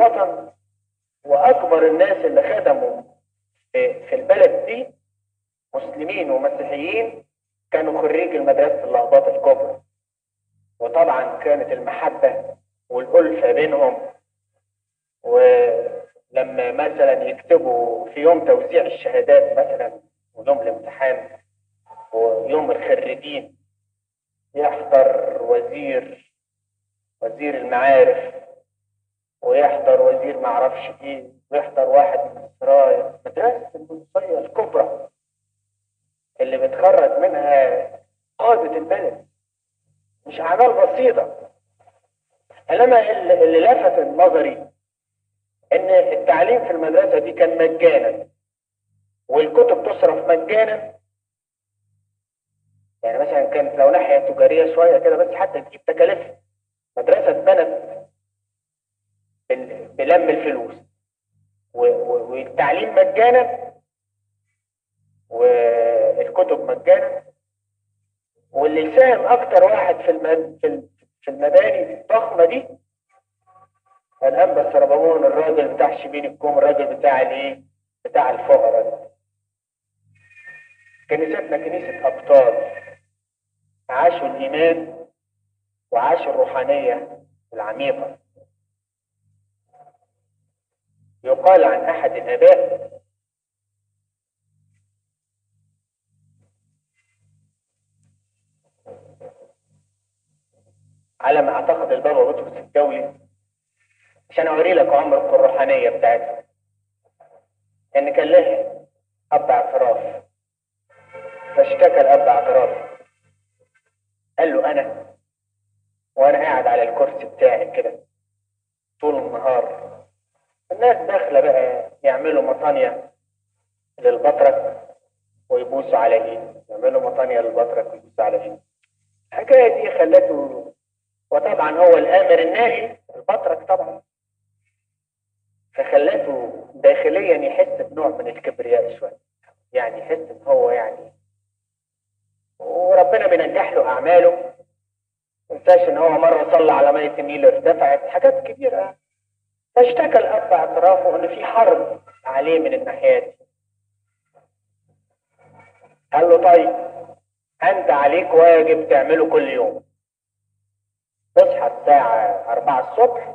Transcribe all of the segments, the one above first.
الوطن واكبر الناس اللي خدموا في في البلد دي مسلمين ومسيحيين كانوا خريج المدرسة الأقباط الكبرى وطبعا كانت المحبة والألفة بينهم ولما مثلا يكتبوا في يوم توزيع الشهادات مثلا ويوم الامتحان ويوم الخريجين يحضر وزير وزير المعارف ويحضر وزير معرفش ايه ويحضر واحد من السرايا مدرسة البندقية الكبرى اللي بتخرج منها قادة البلد مش أعمال بسيطة إنما اللي اللي لفت نظري إن التعليم في المدرسة دي كان مجانا والكتب تصرف مجانا يعني مثلا كانت لو ناحية تجارية شوية كده بس حتى تجيب تكاليفها مدرسة اتبنت بال- بلم الفلوس و- و- والتعليم مجانا والكتب مجانا واللي ساهم اكتر واحد في الم- في ال- في المباني الضخمه دي الانبا السربمون الراجل بتاع شبين الكوم الراجل بتاع الايه بتاع الفقراء ده. كنيستنا كنيسه ابطال عاشوا الايمان وعاشوا الروحانيه العميقه يقال عن احد الاباء على ما اعتقد البابا بطرس الدولي عشان اوري لك عمرك الروحانيه بتاعتها ان كان له اب اعتراف فاشتكى الاب اعتراف قال له انا وانا قاعد على الكرسي بتاعي كده طول النهار الناس داخله بقى يعملوا مطانيه للبطرك ويبوسوا على ايده يعملوا مطانيه للبطرك ويبوسوا على ايده الحكايه دي خلته وطبعا هو الامر الناهي البطرك طبعا فخلته داخليا يحس بنوع من الكبرياء شويه يعني يحس ان هو يعني وربنا بينجح له اعماله ما تنساش ان هو مره صلى على ميه النيل ارتفعت حاجات كبيره فاشتكى الاب اعترافه ان في حرب عليه من الناحيات قال له طيب انت عليك واجب تعمله كل يوم تصحى الساعة أربعة الصبح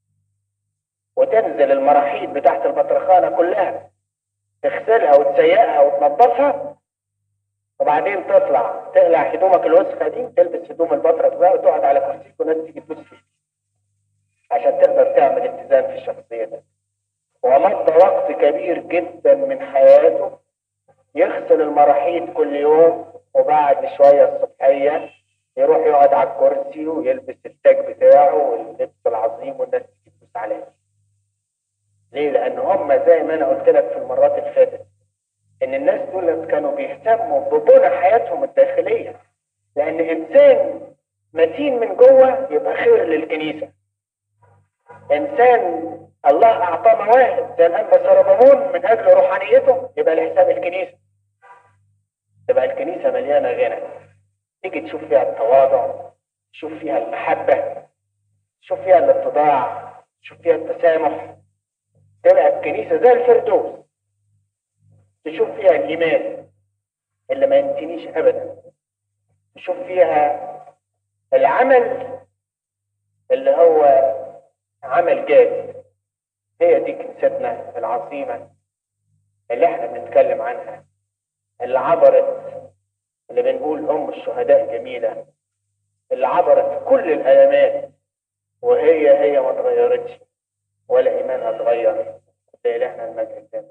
وتنزل المراحيض بتاعت البطرخانة كلها تغسلها وتسيقها وتنظفها وبعدين تطلع تقلع هدومك الوسخة دي تلبس هدوم البطرك بقى وتقعد على كرسيك وناس تيجي تبص فيك عشان تقدر تعمل اتزان في الشخصية ده ومضى وقت كبير جدا من حياته يغسل المراحيض كل يوم وبعد شوية الصبحية يروح يقعد على الكرسي ويلبس التاج بتاعه واللبس العظيم والناس تيجي تبص عليه. ليه؟ لأن هم زي ما أنا قلت لك في المرات اللي فاتت إن الناس دول كانوا بيهتموا ببنى حياتهم الداخلية. لأن إنسان متين من جوه يبقى خير للكنيسة. إنسان الله أعطاه مواهب زي الأنبا سربمون من أجل روحانيته يبقى لحساب الكنيسة. تبقى الكنيسة مليانة غنى. تيجي تشوف فيها التواضع تشوف فيها المحبة تشوف فيها الاتضاع تشوف فيها التسامح تبقى الكنيسة زي الفردوس تشوف فيها الإيمان اللي ما ينتهيش أبدا تشوف فيها العمل اللي هو عمل جاد هي دي كنيستنا العظيمة اللي احنا بنتكلم عنها اللي عبرت اللي بنقول أم الشهداء جميلة اللي عبرت كل الألمات وهي هي ما اتغيرتش ولا إيمانها اتغير ده إلهنا المجد